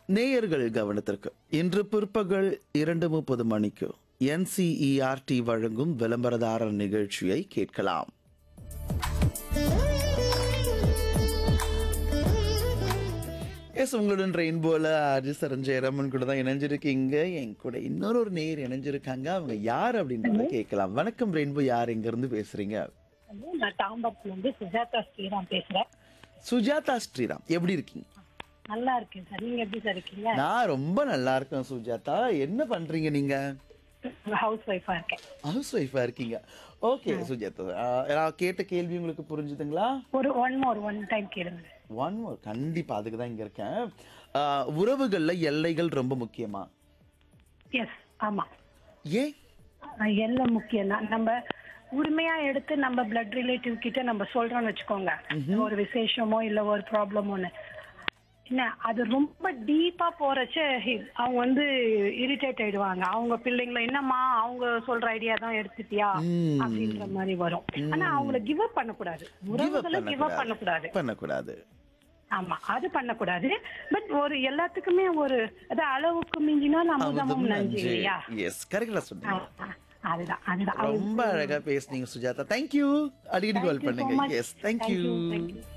நேயர்கள் கவனத்திற்கு இன்று பிற்பகல் இரண்டு முப்பது மணிக்கு என்சிஇஆர்டி வழங்கும் விளம்பரதாரர் நிகழ்ச்சியை கேட்கலாம் எஸ் உங்களுடன் ரெயின்போல அரிசரன் ஜெயராமன் கூட தான் இணைஞ்சிருக்கீங்க என் கூட இன்னொரு ஒரு நேயர் இணைஞ்சிருக்காங்க அவங்க யார் அப்படின்றத கேட்கலாம் வணக்கம் ரெயின்போ யார் எங்க இருந்து பேசுறீங்க வந்து நான் தாம்பரத்துல இருந்து சுஜாதா ஸ்ரீராம் பேசுறேன் சுஜாதா ஸ்ரீராம் எப்படி இருக்கீங்க நல்லா இருக்கேன் சார் நீங்க எப்படி சார் இருக்கீங்க நான் ரொம்ப நல்லா இருக்கேன் சுஜாதா என்ன பண்றீங்க நீங்க ஹவுஸ் ஒய்ஃபா இருக்கேன் ஹவுஸ் ஒய்ஃபா இருக்கீங்க ஓகே சுஜாதா ஆஹ் நான் கேட்ட கேள்வி உங்களுக்கு புரிஞ்சுதுங்களா ஒரு ஒன் மோர் ஒன் டைம் கேளுங்க ஒன் மோர் கண்டிப்பா அதுக்கு தான் இங்க இருக்கேன் ஆஹ் உறவுகள்ல எல்லைகள் ரொம்ப முக்கியமா எஸ் ஆமா ஏன் அஹ் எல்லாம் முக்கியம் தான் நம்ம உரிமையா எடுத்து நம்ம பிளட் ரிலேட்டிவ் கிட்ட நம்ம சொல்றோம்னு வச்சுக்கோங்க ஒரு விசேஷமோ இல்ல ஒரு ப்ராப்ளமோன்னு என்ன அது ரொம்ப டீப்பா போறச்ச அவங்க வந்து இரிட்டேட் ஆயிடுவாங்க அவங்க பிள்ளைங்கள என்னம்மா அவங்க சொல்ற ஐடியா தான் எடுத்துட்டியா ம். அப்படின்ற மாதிரி வரும் ஆனா அவங்கள கிவ் அப் பண்ணக்கூடாது உறவுகளை கிவ் அப் பண்ணக்கூடாது பண்ணக்கூடாது ஆமா அது பண்ணக்கூடாது பட் ஒரு எல்லாத்துக்குமே ஒரு அது அளவுக்கு மிஞ்சினால் அமுதமும் நஞ்சு இல்லையா எஸ் கரெக்டா ஆ, சொன்னீங்க ஆ, அதுதான் அதுதான் ரொம்ப அழகா பேசுனீங்க சுஜாதா தேங்க்யூ அடிக்கடி கால் Thank you so பண்ணுங்க much. Yes Thank thank you you, thank you.